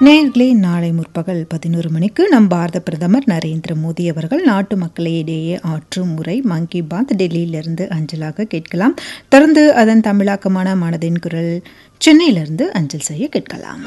நேர்களே நாளை முற்பகல் பதினோரு மணிக்கு நம் பாரத பிரதமர் நரேந்திர மோடி அவர்கள் நாட்டு மக்களிடையே ஆற்றும் முறை மன் கி பாத் டெல்லியிலிருந்து அஞ்சலாக கேட்கலாம் தொடர்ந்து அதன் தமிழாக்கமான மனதின் குரல் சென்னையிலிருந்து அஞ்சல் செய்ய கேட்கலாம்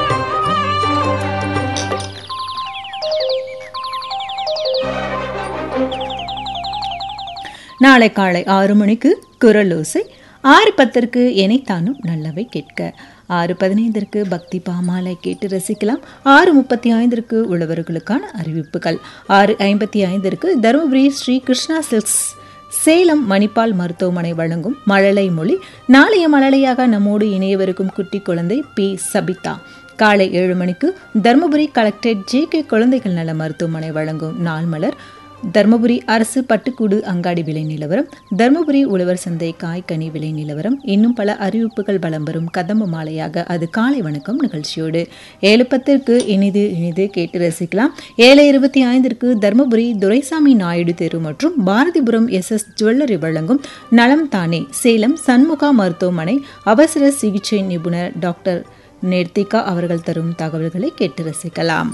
நாளை காலை ஆறு மணிக்கு குரலோசை ஆறு பத்திற்கு எனைத்தானும் நல்லவை கேட்க ஆறு பதினைந்திற்கு பக்தி பாமாலை கேட்டு ரசிக்கலாம் ஆறு முப்பத்தி ஐந்திற்கு உழவர்களுக்கான அறிவிப்புகள் ஆறு ஐம்பத்தி ஐந்திற்கு தருமபுரி ஸ்ரீ கிருஷ்ணா சில்க்ஸ் சேலம் மணிப்பால் மருத்துவமனை வழங்கும் மழலை மொழி நாளைய மழலையாக நம்மோடு இணையவருக்கும் குட்டி குழந்தை பி சபிதா காலை ஏழு மணிக்கு தருமபுரி கலெக்டரேட் ஜே கே குழந்தைகள் நல மருத்துவமனை வழங்கும் நாள் மலர் தருமபுரி அரசு பட்டுக்கூடு அங்காடி விலை நிலவரம் தருமபுரி உழவர் சந்தை காய்கனி விலை நிலவரம் இன்னும் பல அறிவிப்புகள் பலம் வரும் கதம்ப மாலையாக அது காலை வணக்கம் நிகழ்ச்சியோடு ஏழு பத்திற்கு இனிது இனிது கேட்டு ரசிக்கலாம் ஏழு இருபத்தி ஐந்திற்கு தருமபுரி துரைசாமி நாயுடு தெரு மற்றும் பாரதிபுரம் எஸ் எஸ் ஜுவல்லரி வழங்கும் நலம் தானே சேலம் சண்முகா மருத்துவமனை அவசர சிகிச்சை நிபுணர் டாக்டர் நேர்த்திகா அவர்கள் தரும் தகவல்களை கேட்டு ரசிக்கலாம்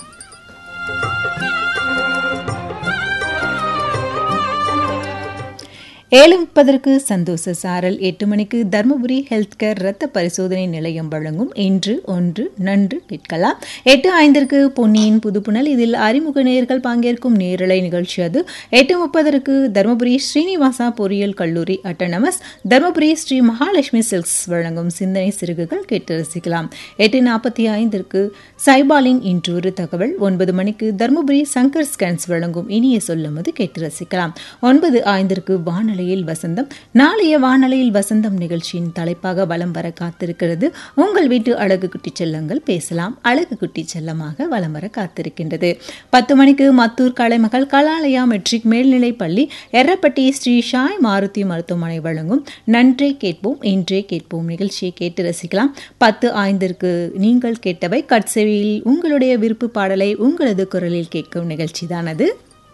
ஏழு முப்பதற்கு சந்தோஷ சாரல் எட்டு மணிக்கு தருமபுரி ஹெல்த் கேர் ரத்த பரிசோதனை நிலையம் வழங்கும் இன்று ஒன்று நன்று கேட்கலாம் எட்டு ஐந்திற்கு பொன்னியின் புதுப்புணல் இதில் அறிமுக நேயர்கள் பங்கேற்கும் நேரலை நிகழ்ச்சி அது எட்டு முப்பதற்கு தருமபுரி ஸ்ரீனிவாசா பொறியியல் கல்லூரி அட்டனமஸ் தருமபுரி ஸ்ரீ மகாலட்சுமி சில்க்ஸ் வழங்கும் சிந்தனை சிறுகுகள் கேட்டு ரசிக்கலாம் எட்டு நாற்பத்தி ஐந்திற்கு சைபாலின் இன்றொரு தகவல் ஒன்பது மணிக்கு தருமபுரி சங்கர் ஸ்கேன்ஸ் வழங்கும் இனிய சொல்லும்போது கேட்டு ரசிக்கலாம் ஒன்பது ஐந்திற்கு வானொலி வானொலியில் வசந்தம் நாளைய வானொலியில் வசந்தம் நிகழ்ச்சியின் தலைப்பாக வலம் வர காத்திருக்கிறது உங்கள் வீட்டு அழகு குட்டி செல்லங்கள் பேசலாம் அழகு குட்டி செல்லமாக வலம் வர காத்திருக்கின்றது பத்து மணிக்கு மத்தூர் கலைமகள் கலாலயா மெட்ரிக் மேல்நிலைப் பள்ளி எர்ரப்பட்டி ஸ்ரீ ஷாய் மாருதி மருத்துவமனை வழங்கும் நன்றே கேட்போம் இன்றே கேட்போம் நிகழ்ச்சியை கேட்டு ரசிக்கலாம் பத்து ஐந்திற்கு நீங்கள் கேட்டவை கட்செவியில் உங்களுடைய விருப்பு பாடலை உங்களது குரலில் கேட்கும் நிகழ்ச்சி தான் அது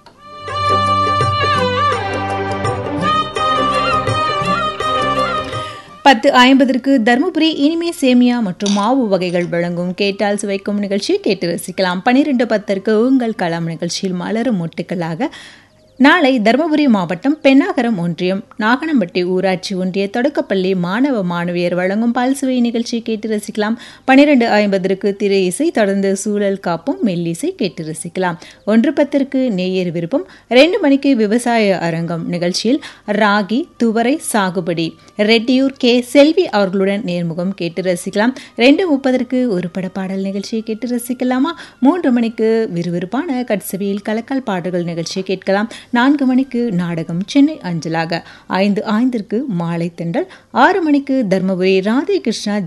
பத்து ஐம்பதற்கு தருமபுரி இனிமே சேமியா மற்றும் மாவு வகைகள் வழங்கும் கேட்டால் சுவைக்கும் நிகழ்ச்சியை கேட்டு ரசிக்கலாம் பனிரெண்டு பத்திற்கு உங்கள் களம் நிகழ்ச்சியில் மலரும் மொட்டுக்களாக நாளை தருமபுரி மாவட்டம் பெண்ணாகரம் ஒன்றியம் நாகனம்பட்டி ஊராட்சி ஒன்றிய தொடக்கப்பள்ளி மாணவ மாணவியர் வழங்கும் பல்சுவை நிகழ்ச்சியை கேட்டு ரசிக்கலாம் பனிரெண்டு ஐம்பதற்கு திரை இசை தொடர்ந்து சூழல் காப்பும் மெல்லிசை கேட்டு ரசிக்கலாம் ஒன்று பத்திற்கு நேயர் விருப்பம் ரெண்டு மணிக்கு விவசாய அரங்கம் நிகழ்ச்சியில் ராகி துவரை சாகுபடி ரெட்டியூர் கே செல்வி அவர்களுடன் நேர்முகம் கேட்டு ரசிக்கலாம் ரெண்டு முப்பதற்கு ஒரு பட பாடல் நிகழ்ச்சியை கேட்டு ரசிக்கலாமா மூன்று மணிக்கு விறுவிறுப்பான கட்சவியில் கலக்கல் பாடல்கள் நிகழ்ச்சியை கேட்கலாம் நான்கு மணிக்கு நாடகம் சென்னை அஞ்சலாக ஐந்து ஐந்திற்கு மாலை தென்றல் ஆறு மணிக்கு தர்மபுரி ராதே கிருஷ்ணா